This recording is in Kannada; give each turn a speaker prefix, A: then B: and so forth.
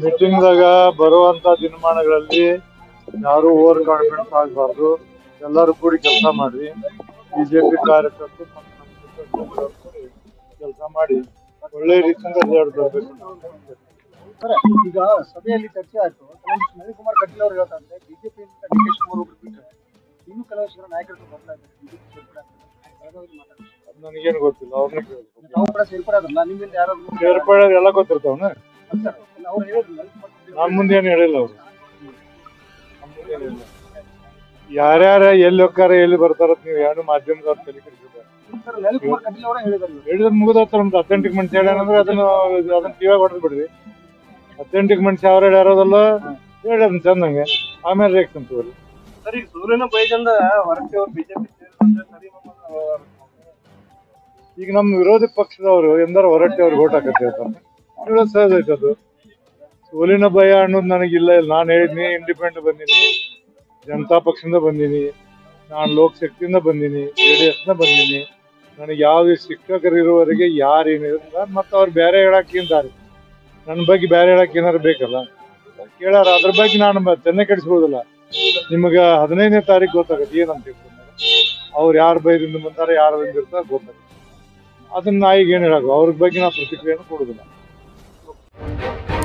A: ಮೀಟಿಂಗ್ದಾಗ ಬರುವಂತ ದಿನಮಾನಗಳಲ್ಲಿ ಯಾರು ಓವರ್ ಕಾನ್ಫಿಡೆನ್ಸ್ ಆಗಬಾರ್ದು ಎಲ್ಲರೂ ಕೂಡಿ ಕೆಲಸ ಮಾಡ್ರಿ ಬಿಜೆಪಿ ಕಾರ್ಯಕರ್ತರು ಕೆಲಸ ಮಾಡಿ ಒಳ್ಳೆ ರೀತಿಯಿಂದ ರಿಸಲ್ಟ್ ಬರ್ಬೇಕು
B: ಸರ್ ಈಗ ಸಭೆಯಲ್ಲಿ ಚರ್ಚೆ ಆಯ್ತು ಕೆಲವೊಂದಿಷ್ಟು ನಳಿನ್ ಕುಮಾರ್ ಕಟೀಲ್ ಅವರು ಹೇಳ್ತಾ ಇದ್ದಾರೆ ಬಿಜೆಪಿಯಿಂದ ಡಿ ಕೆ ಶಿವಕುಮಾರ್ ಒಬ್ರು ಬಿಟ್ಟರೆ ಇನ್ನು ಕೆಲವಷ್ಟು ಜನ ನಾಯಕರು ಬರ್ತಾ ಇದ್ದಾರೆ ಬಿಜೆಪಿ ಸೇರ್ಪಡೆ ಆಗ್ತಾರೆ ಬೆಳಗಾವಿಯಲ್ಲಿ ಮಾತಾಡ್ತಾರೆ.
A: ಅದ್ ನನಗೇನು ಗೊತ್ತಿಲ್ಲ ಅವ್ರನ್ನ ಕೇಳ್ಬೇಕು
B: ತಾವು ಕೂಡ ಸೇರ್ಪಡೆ ಆದ್ರಲ್ಲ ನಿಮ್ಮಿಂದ ಯಾರಾದ್ರೂ
A: ಸೇರ್ಪಡೆ ಎಲ್ಲ ಗೊತ್ತಿರ್ತಾವನ
B: ಸರ್, ಇಲ್ಲ, ಅವ್ರು ಹೇಳಿದ್ರು ನಳಿನ್ ಕುಮಾರ್ ಕಟೀಲ್
A: ನಮ್ಮ ಮುಂದೆ ಏನು ಹೇಳಿಲ್ಲ ಅವರು ನಮ್ಮ ಮುಂದೆ ಏನ್ ಹೇಳಿಲ್ಲ ಯಾರ್ಯಾರ ಎಲ್ಲಿ ಹೋಗ್ತಾರ ಎಲ್ಲಿ ಬರ್ತಾರ ನೀವು ಏನು ಮಾಧ್ಯಮದವ್ರು ತಲೆ ಕೆಡಿಸಿದ್ದಾರೆ
B: ಸರ್ ನಳಿನ್ ಕುಮಾರ್ ಕಟೀಲ್ ಅವರೇ ಹೇಳಿದ್ದಾರೆ ಇವ್ರು.
A: ಹೇಳಿದ್ರೆ ಮುಗಿದತ್ತ ನಮ್ದು ಅಥೆಂಟಿಕ್ ಮನುಷ್ಯ ಹೇಳ್ಯಾನಂದ್ರೆ ಅದನ್ನ ಅದನ್ನ ಕಿವಾಗ ಹೊಡೆದು ಬಿಡ್ರಿ ಅಥೆಂಟಿಕ್ ಮನುಷ್ಯ ಅವ್ರು ಹೇಳ್ಯಾರೋದಲ್ಲ ಹೇಳಿ ಅದನ್ನ ಚಂದಂಗೆ ಆಮೇಲೆ ರಿಯಾಕ್ಷನ್ ತಗೋರಿ
B: ಸರ್ ಈಗ ಸೂರ್ಯನ ಬೈದಿಂದ ಹೊರಟ್ಟಿ ಅವ್ರು ಬಿಜೆಪಿ ಸೇರಿದ್ರೆ ಸರಿ ಮಮ್ಮನ
A: ಈಗ ನಮ್ಮ ವಿರೋಧಿ ಪಕ್ಷದವರು ಎಂದಾರ ಹೊರಟ್ಟಿ ಅವ್ರಿಗೆ ಓಟ್ ಹಾಕತ್ತಿರ್ತಾರೆ ಹೇಳೋದು ಸಹಜ ಐತೆ ಅದು ಸೋಲಿನ ಭಯ ಅನ್ನೋದು ನನಗಿಲ್ಲ ಇಲ್ಲ ನಾನು ಹೇಳಿದ್ನಿ ಇಂಡಿಪೆಂಡೆಂಟ್ ಬಂದೀನಿ ಜನತಾ ಪಕ್ಷದಿಂದ ಬಂದೀನಿ ನಾನು ಲೋಕಶಕ್ತಿಯಿಂದ ಬಂದೀನಿ ಜೆ ಡಿ ಎಸ್ನ ಬಂದೀನಿ ನನಗೆ ಯಾವುದೇ ಶಿಕ್ಷಕರು ಇರುವವರೆಗೆ ಯಾರು ಏನಿಲ್ಲ ಮತ್ತು ಅವ್ರು ಬೇರೆ ಹೇಳಕ್ಕೆ ಏನ್ ದಾರಿ ನನ್ನ ಬಗ್ಗೆ ಬೇರೆ ಹೇಳಕ್ಕೆ ಏನಾರು ಬೇಕಲ್ಲ ಕೇಳಾರ ಅದ್ರ ಬಗ್ಗೆ ನಾನು ಮ- ತಲೆ ಕೆಡಿಸ್ಬೋದಿಲ್ಲ ನಿಮಗೆ ಹದಿನೈದನೇ ತಾರೀಕು ಗೊತ್ತಾಗತ್ತೆ ಏನಂತ ಹೇಳ್ತಾರೆ ಅವ್ರು ಯಾರ ಬೈದಿಂದ ಬಂದಾರ ಯಾರ ಬಂದಿರ್ತಾರೆ ಗೊತ್ತಾಗುತ್ತೆ ಅದನ್ನ ನಾ ಈಗ ಏನು ಹೇಳೋದು ಅವ್ರ ಬಗ್ಗೆ ನಾ ಪ್ರತಿಕ್ರಿಯೆಯನ್ನು ಕೊಡೋದಿಲ್ಲ